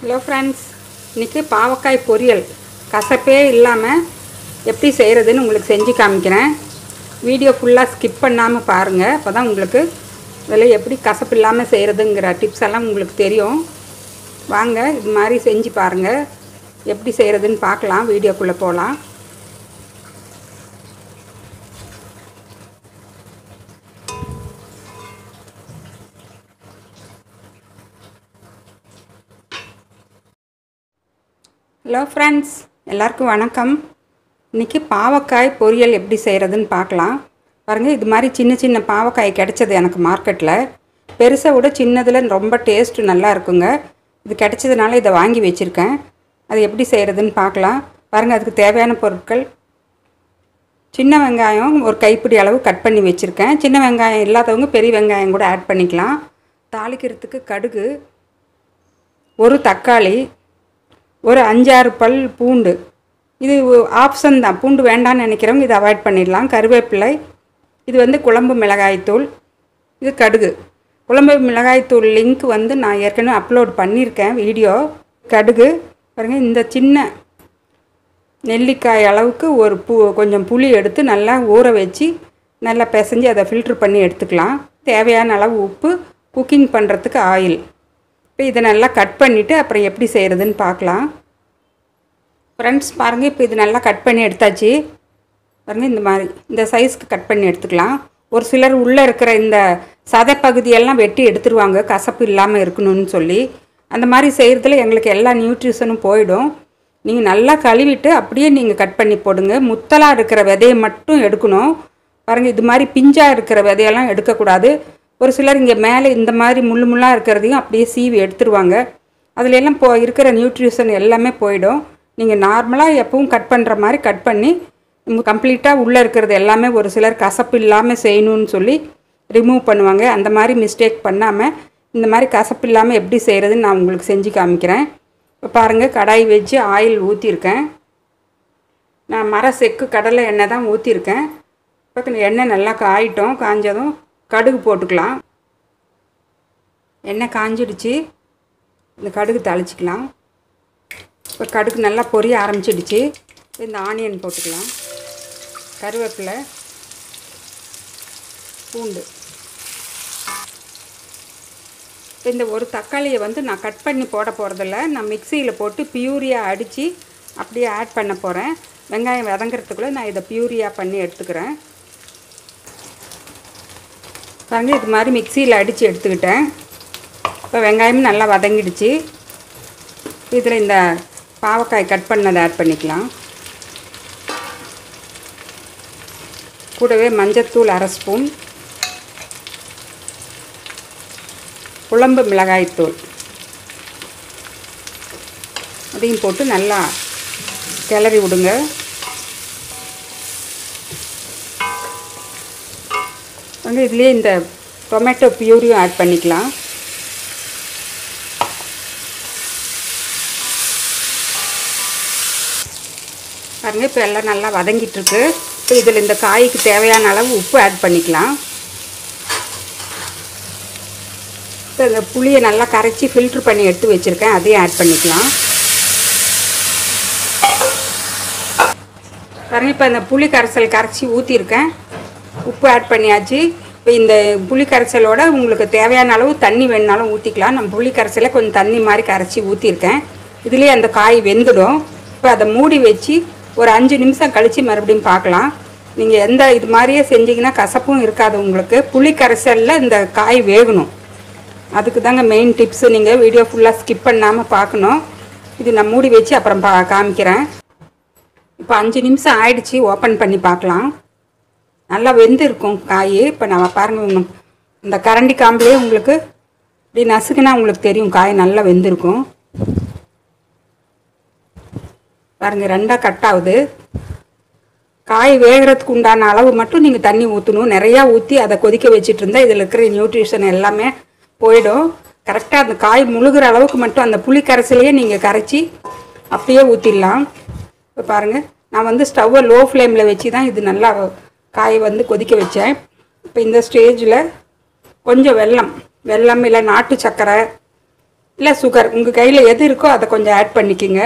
hello friends இன்றைக்கி பாவக்காய் பொரியல் கசப்பே இல்லாமல் எப்படி செய்கிறதுன்னு உங்களுக்கு செஞ்சு காமிக்கிறேன் வீடியோ ஃபுல்லாக ஸ்கிப் பண்ணாமல் பாருங்கள் அப்போ தான் உங்களுக்கு இதில் எப்படி கசப்பு இல்லாமல் செய்கிறதுங்கிற டிப்ஸ் எல்லாம் உங்களுக்கு தெரியும் வாங்க இது மாதிரி செஞ்சு பாருங்கள் எப்படி செய்கிறதுன்னு பார்க்கலாம் வீடியோக்குள்ளே போகலாம் ஹலோ ஃப்ரெண்ட்ஸ் எல்லாருக்கும் வணக்கம் இன்றைக்கி பாவக்காய் பொரியல் எப்படி செய்கிறதுன்னு பார்க்கலாம் பாருங்கள் இது மாதிரி சின்ன சின்ன பாவக்காய் கிடைச்சது எனக்கு மார்க்கெட்டில் பெருசை விட சின்னதில் ரொம்ப டேஸ்ட்டு நல்லா இருக்குங்க இது கிடைச்சதுனால இதை வாங்கி வச்சுருக்கேன் அது எப்படி செய்கிறதுன்னு பார்க்கலாம் பாருங்கள் அதுக்கு தேவையான பொருட்கள் சின்ன வெங்காயம் ஒரு கைப்பிடி அளவு கட் பண்ணி வச்சுருக்கேன் சின்ன வெங்காயம் இல்லாதவங்க பெரிய வெங்காயம் கூட ஆட் பண்ணிக்கலாம் தாளிக்கிறதுக்கு கடுகு ஒரு தக்காளி ஒரு அஞ்சாறு பல் பூண்டு இது ஆப்ஷன் தான் பூண்டு வேண்டாம்னு நினைக்கிறவங்க இதை அவாய்ட் பண்ணிடலாம் கருவேப்பிலை இது வந்து குழம்பு மிளகாய்த்தூள் இது கடுகு குழம்பு மிளகாய்த்தூள் லிங்க் வந்து நான் ஏற்கனவே அப்லோட் பண்ணியிருக்கேன் வீடியோ கடுகு பாருங்கள் இந்த சின்ன நெல்லிக்காய் அளவுக்கு ஒரு பூ கொஞ்சம் புளி எடுத்து நல்லா ஊற வச்சு நல்லா பிசைஞ்சு அதை ஃபில்ட்ரு பண்ணி எடுத்துக்கலாம் தேவையான அளவு உப்பு குக்கிங் பண்ணுறதுக்கு ஆயில் இப்போ இதை நல்லா கட் பண்ணிவிட்டு அப்புறம் எப்படி செய்கிறதுன்னு பார்க்கலாம் ஃப்ரெண்ட்ஸ் பாருங்கள் இப்போ இது நல்லா கட் பண்ணி எடுத்தாச்சு பாருங்கள் இந்த மாதிரி இந்த சைஸ்க்கு கட் பண்ணி எடுத்துக்கலாம் ஒரு சிலர் உள்ளே இருக்கிற இந்த சதை பகுதியெல்லாம் வெட்டி எடுத்துருவாங்க கசப்பு இல்லாமல் இருக்கணும்னு சொல்லி அந்த மாதிரி செய்கிறதுல எங்களுக்கு எல்லா நியூட்ரிஷனும் போயிடும் நீங்கள் நல்லா கழுவிட்டு அப்படியே நீங்கள் கட் பண்ணி போடுங்க முத்தலாக இருக்கிற விதையை மட்டும் எடுக்கணும் பாருங்கள் இது மாதிரி பிஞ்சாக இருக்கிற விதையெல்லாம் எடுக்கக்கூடாது ஒரு சிலர் இங்கே மேலே இந்த மாதிரி முள்ளு முள்ளாக இருக்கிறதையும் அப்படியே சீவி எடுத்துருவாங்க அதுல எல்லாம் போ இருக்கிற நியூட்ரிஷன் எல்லாமே போயிடும் நீங்கள் நார்மலாக எப்பவும் கட் பண்ணுற மாதிரி கட் பண்ணி கம்ப்ளீட்டாக உள்ளே இருக்கிறது எல்லாமே ஒரு சிலர் கசப்பு இல்லாமல் செய்யணும்னு சொல்லி ரிமூவ் பண்ணுவாங்க அந்த மாதிரி மிஸ்டேக் பண்ணாமல் இந்த மாதிரி கசப்பு இல்லாமல் எப்படி செய்கிறதுன்னு நான் உங்களுக்கு செஞ்சு காமிக்கிறேன் இப்போ பாருங்கள் கடாய் வச்சு ஆயில் ஊற்றிருக்கேன் நான் மர செக்கு கடலை எண்ணெய் தான் ஊற்றிருக்கேன் இப்போ எண்ணெய் நல்லா காயிட்டோம் காஞ்சதும் கடுகு போட்டுக்கலாம் எண்ணெய் காஞ்சிடுச்சு இந்த கடுகு தாளிச்சிக்கலாம் இப்போ கடுகு நல்லா பொரிய ஆரம்பிச்சிடுச்சு இந்த ஆனியன் போட்டுக்கலாம் கருவேப்பிலை பூண்டு இந்த ஒரு தக்காளியை வந்து நான் கட் பண்ணி போட போகிறதில்ல நான் மிக்சியில் போட்டு பியூரியாக அடித்து அப்படியே ஆட் பண்ண போகிறேன் வெங்காயம் வதங்கிறதுக்குள்ளே நான் இதை பியூரியாக பண்ணி எடுத்துக்கிறேன் பாருங்க இது மாதிரி மிக்சியில் அடித்து எடுத்துக்கிட்டேன் இப்போ வெங்காயமும் நல்லா வதங்கிடுச்சு இதில் இந்த பாவக்காய் கட் பண்ணதை ஆட் பண்ணிக்கலாம் கூடவே மஞ்சத்தூள் அரை ஸ்பூன் குழம்பு மிளகாய்த்தூள் அதையும் போட்டு நல்லா கிளறி விடுங்க வந்து இதுலேயே இந்த டொமேட்டோ பியூரியும் ஆட் பண்ணிக்கலாம் பாருங்க இப்போ எல்லாம் நல்லா வதங்கிட்டுருக்கு இப்போ இதில் இந்த காய்க்கு தேவையான அளவு உப்பு ஆட் பண்ணிக்கலாம் இப்போ இந்த புளியை நல்லா கரைச்சி ஃபில்ட்ரு பண்ணி எடுத்து வச்சுருக்கேன் அதையும் ஆட் பண்ணிக்கலாம் பாருங்க இப்போ இந்த புளி கரைசல் கரைச்சி ஊற்றிருக்கேன் உப்பு ஆட் பண்ணியாச்சு இப்போ இந்த புளி கரைசலோட உங்களுக்கு தேவையான அளவு தண்ணி வேணுனாலும் ஊற்றிக்கலாம் நம்ம புளி கரைசலை கொஞ்சம் தண்ணி மாதிரி கரைச்சி ஊற்றிருக்கேன் இதுலேயே அந்த காய் வெந்துடும் இப்போ அதை மூடி வச்சு ஒரு அஞ்சு நிமிஷம் கழித்து மறுபடியும் பார்க்கலாம் நீங்கள் எந்த இது மாதிரியே செஞ்சீங்கன்னா கசப்பும் இருக்காது உங்களுக்கு புளி கரைசலில் இந்த காய் வேகணும் அதுக்கு தாங்க மெயின் டிப்ஸு நீங்கள் வீடியோ ஃபுல்லாக ஸ்கிப் பண்ணாமல் பார்க்கணும் இது நான் மூடி வச்சு அப்புறம் பா காமிக்கிறேன் இப்போ அஞ்சு நிமிஷம் ஆயிடுச்சு ஓப்பன் பண்ணி பார்க்கலாம் நல்லா வெந்து இருக்கும் காய் இப்போ நம்ம பாருங்கள் இந்த கரண்டி காம்பிலே உங்களுக்கு இப்படி நசுக்குனா உங்களுக்கு தெரியும் காய் நல்லா வெந்திருக்கும் பாருங்கள் ரெண்டாக கட் ஆகுது காய் வேகிறதுக்கு உண்டான அளவு மட்டும் நீங்கள் தண்ணி ஊற்றணும் நிறையா ஊற்றி அதை கொதிக்க வச்சுட்டு இருந்தால் இதில் இருக்கிற நியூட்ரிஷன் எல்லாமே போயிடும் கரெக்டாக அந்த காய் முழுகிற அளவுக்கு மட்டும் அந்த புளி கரைசலையே நீங்கள் கரைச்சி அப்படியே ஊற்றிடலாம் இப்போ பாருங்கள் நான் வந்து ஸ்டவ்வை லோ ஃப்ளேமில் வச்சு தான் இது நல்லா காய் வந்து கொதிக்க வச்சேன் இப்போ இந்த ஸ்டேஜில் கொஞ்சம் வெல்லம் வெல்லம் இல்லை நாட்டு சர்க்கரை இல்லை சுகர் உங்கள் கையில் எது இருக்கோ அதை கொஞ்சம் ஆட் பண்ணிக்கோங்க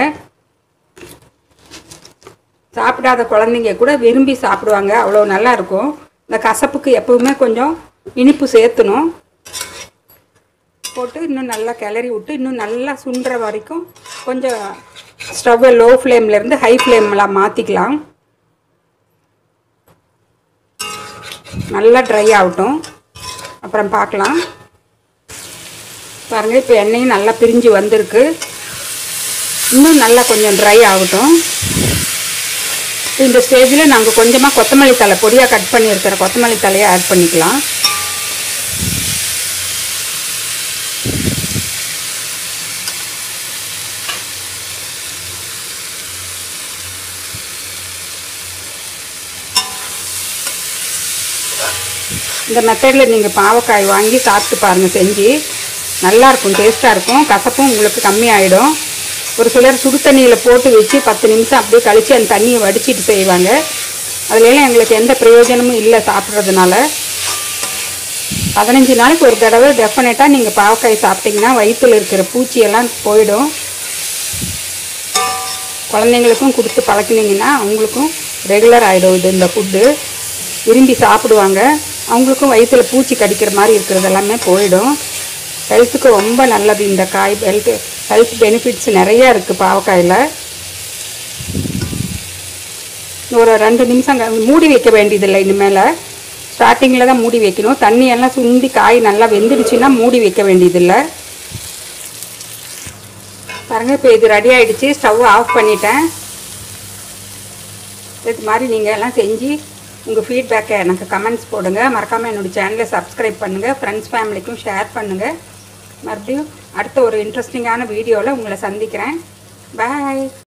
சாப்பிடாத குழந்தைங்க கூட விரும்பி சாப்பிடுவாங்க அவ்வளோ நல்லா இருக்கும் இந்த கசப்புக்கு எப்பவுமே கொஞ்சம் இனிப்பு சேர்த்தணும் போட்டு இன்னும் நல்லா கிளறி விட்டு இன்னும் நல்லா சுண்டுற வரைக்கும் கொஞ்சம் ஸ்டவ்வை லோ ஃப்ளேம்லேருந்து ஹை ஃப்ளேம்லாம் மாற்றிக்கலாம் நல்லா ட்ரை ஆகட்டும் அப்புறம் பார்க்கலாம் பாருங்கள் இப்போ எண்ணெயும் நல்லா பிரிஞ்சு வந்திருக்கு இன்னும் நல்லா கொஞ்சம் ட்ரை ஆகட்டும் இந்த ஸ்டேஜில் நாங்கள் கொஞ்சமாக கொத்தமல்லி தலை பொடியாக கட் பண்ணியிருக்கிற கொத்தமல்லி தலையை ஆட் பண்ணிக்கலாம் இந்த மெத்தடில் நீங்கள் பாவக்காய் வாங்கி சாப்பிட்டு பாருங்கள் செஞ்சு நல்லாயிருக்கும் டேஸ்ட்டாக இருக்கும் கசப்பும் உங்களுக்கு கம்மியாயிடும் ஒரு சிலர் சுடு தண்ணியில் போட்டு வச்சு பத்து நிமிஷம் அப்படியே கழித்து அந்த தண்ணியை வடிச்சிட்டு செய்வாங்க அதுலலாம் எங்களுக்கு எந்த பிரயோஜனமும் இல்லை சாப்பிட்றதுனால பதினஞ்சு நாளைக்கு ஒரு தடவை டெஃபினட்டாக நீங்கள் பாவக்காய் சாப்பிட்டீங்கன்னா வயிற்றில் இருக்கிற பூச்சியெல்லாம் போயிடும் குழந்தைங்களுக்கும் கொடுத்து பழக்கினீங்கன்னா அவங்களுக்கும் ரெகுலர் ஆகிடும் இது இந்த ஃபுட்டு விரும்பி சாப்பிடுவாங்க அவங்களுக்கும் வயிற்றில் பூச்சி கடிக்கிற மாதிரி இருக்கிறது எல்லாமே போயிடும் ஹெல்த்துக்கு ரொம்ப நல்லது இந்த காய் ஹெல்த் ஹெல்த் பெனிஃபிட்ஸ் நிறைய இருக்குது பாவக்காயில் ஒரு ரெண்டு நிமிஷம் க- மூடி வைக்க வேண்டியதில்லை இனிமேல் ஸ்டார்டிங்கில் தான் மூடி வைக்கணும் தண்ணி எல்லாம் சுண்டி காய் நல்லா வெந்துடுச்சுன்னா மூடி வைக்க வேண்டியதில்லை பாருங்க இப்போ இது ரெடி ஆயிடுச்சு ஸ்டவ் ஆஃப் பண்ணிட்டேன் இது மாதிரி நீங்கள் எல்லாம் செஞ்சு உங்கள் ஃபீட்பேக்கை எனக்கு கமெண்ட்ஸ் போடுங்க மறக்காமல் என்னோடய சேனலை சப்ஸ்கிரைப் பண்ணுங்கள் ஃப்ரெண்ட்ஸ் ஃபேமிலிக்கும் ஷேர் பண்ணுங்கள் மறுபடியும் அடுத்த ஒரு இன்ட்ரெஸ்டிங்கான வீடியோவில் உங்களை சந்திக்கிறேன் பாய்